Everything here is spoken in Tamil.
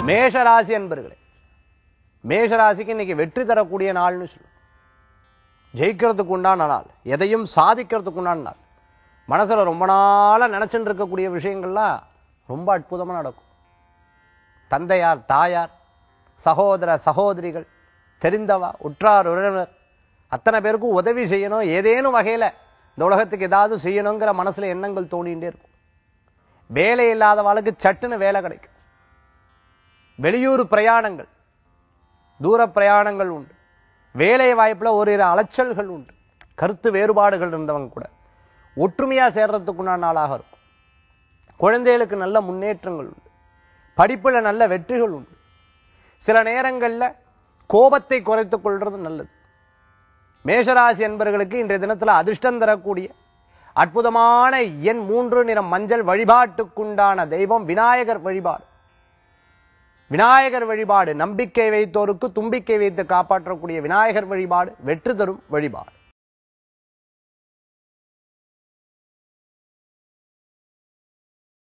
மேஷராசி அன்பர்களே மேஷராசிக்கு இன்னைக்கு வெற்றி தரக்கூடிய நாள்னு சொல்லுவோம் ஜெயிக்கிறதுக்கு உண்டான நாள் எதையும் சாதிக்கிறதுக்கு உண்டான நாள் மனசுல ரொம்ப நாளா நினைச்சுட்டு இருக்கக்கூடிய விஷயங்கள்லாம் ரொம்ப அற்புதமா நடக்கும் தந்தையார் தாயார் சகோதர சகோதரிகள் தெரிந்தவா உற்றார் உறவினர் அத்தனை பேருக்கும் உதவி செய்யணும் ஏதேனும் வகையில இந்த உலகத்துக்கு ஏதாவது செய்யணுங்கிற மனசுல எண்ணங்கள் தோணிகிட்டே இருக்கும் வேலை இல்லாதவாளுக்கு சட்டுன்னு வேலை கிடைக்கும் வெளியூர் பிரயாணங்கள் தூர பிரயாணங்கள் உண்டு வேலை வாய்ப்புல ஓரிரு அலைச்சல்கள் உண்டு கருத்து வேறுபாடுகள் இருந்தவங்க கூட ஒற்றுமையா சேர்றதுக்குண்டான நாளாக இருக்கும் குழந்தைகளுக்கு நல்ல முன்னேற்றங்கள் உண்டு படிப்புல நல்ல வெற்றிகள் உண்டு சில நேரங்கள்ல கோபத்தை குறைத்துக் கொள்றது நல்லது மேஷராசி என்பவர்களுக்கு இன்றைய தினத்துல அதிர்ஷ்டம் தரக்கூடிய அற்புதமான எண் மூன்று நிறம் மஞ்சள் வழிபாட்டுக்குண்டான தெய்வம் விநாயகர் வழிபாடு விநாயகர் வழிபாடு நம்பிக்கை வைத்தோருக்கு தும்பிக்கை வைத்து காப்பாற்றக்கூடிய விநாயகர் வழிபாடு வெற்றி தரும் வழிபாடு